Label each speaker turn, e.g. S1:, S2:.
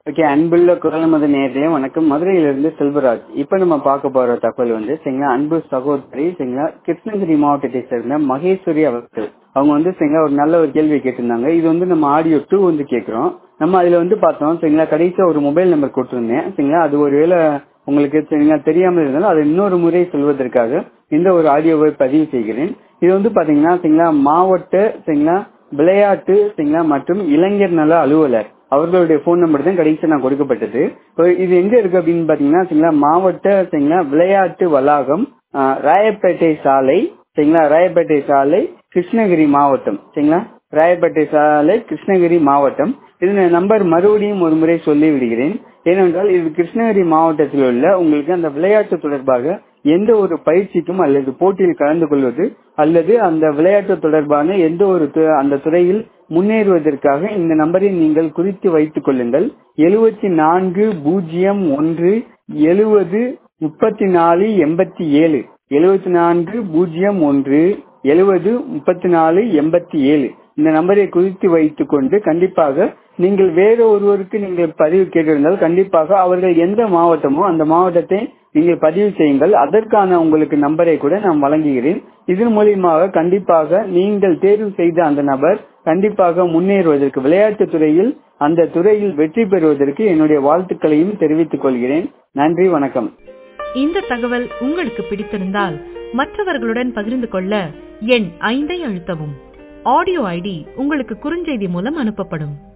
S1: okay அன்புள்ள குரல் மத நேரடியே வணக்கம் மதுரையிலிருந்து செல்வராஜ் இப்ப நம்ம பார்க்க போற தகவல் வந்து சரிங்களா அன்பு சகோதரி சரிங்களா கிருஷ்ணகிரி மாவட்டத்தை சேர்ந்த மகேஸ்வரி அவர்கள் அவங்க வந்து சரிங்களா ஒரு நல்ல ஒரு கேள்வி கேட்டிருந்தாங்க இது வந்து நம்ம ஆடியோ டூ வந்து கேட்கிறோம் நம்ம அதுல வந்து பார்த்தோம் சரிங்களா கடைசியா ஒரு மொபைல் நம்பர் கொடுத்திருந்தேன் சரிங்களா அது ஒருவேளை உங்களுக்கு சரிங்களா தெரியாமல் இருந்தாலும் அதை இன்னொரு முறை சொல்வதற்காக இந்த ஒரு ஆடியோவை பதிவு செய்கிறேன் இது வந்து பாத்தீங்கன்னா சரிங்களா மாவட்ட சரிங்களா விளையாட்டு சரிங்களா மற்றும் இளைஞர் நல அலுவலர் அவர்களுடைய போன் நம்பர் தான் கடைசி நான் கொடுக்கப்பட்டது இப்போ இது எங்க இருக்கு அப்படின்னு பாத்தீங்கன்னா சரிங்களா மாவட்ட சரிங்களா விளையாட்டு வளாகம் ஆஹ், ராயப்பேட்டை சாலை சரிங்களா ராயப்பேட்டை சாலை கிருஷ்ணகிரி மாவட்டம் சரிங்களா ராயப்பேட்டை சாலை கிருஷ்ணகிரி மாவட்டம் இது நம்பர் மறுபடியும் ஒரு முறை சொல்லி விடுகிறேன் ஏனென்றால் இது கிருஷ்ணகிரி மாவட்டத்தில் உள்ள உங்களுக்கு அந்த விளையாட்டு தொடர்பாக எந்த ஒரு பயிற்சிக்கும் அல்லது போட்டியில் கலந்து கொள்வது அல்லது அந்த விளையாட்டு தொடர்பான எந்த ஒரு து- அந்த துறையில் முன்னேறுவதற்காக இந்த நம்பரை நீங்கள் குறித்து வைத்துக் கொள்ளுங்கள் எழுபத்தி நான்கு பூஜ்ஜியம் ஒன்று எழுபது முப்பத்தி நாலு எண்பத்தி ஏழு எழுபத்தி நான்கு பூஜ்ஜியம் ஒன்று எழுபது முப்பத்தி நாலு எண்பத்தி ஏழு இந்த நம்பரை குறித்து வைத்துக் கொண்டு கண்டிப்பாக நீங்கள் வேற ஒருவருக்கு நீங்கள் பதிவு கேட்டிருந்தால் கண்டிப்பாக அவர்கள் எந்த மாவட்டமோ அந்த மாவட்டத்தை நீங்கள் பதிவு செய்யுங்கள் அதற்கான உங்களுக்கு நம்பரை கூட நான் வழங்குகிறேன் இதன் மூலியமாக கண்டிப்பாக நீங்கள் தேர்வு செய்த அந்த நபர் கண்டிப்பாக முன்னேறுவதற்கு விளையாட்டு துறையில் அந்த துறையில் வெற்றி பெறுவதற்கு என்னுடைய வாழ்த்துக்களையும் தெரிவித்துக் கொள்கிறேன் நன்றி வணக்கம்
S2: இந்த தகவல் உங்களுக்கு பிடித்திருந்தால் மற்றவர்களுடன் பகிர்ந்து கொள்ள எண் ஐந்தை அழுத்தவும் ஆடியோ ஐடி உங்களுக்கு குறுஞ்செய்தி மூலம் அனுப்பப்படும்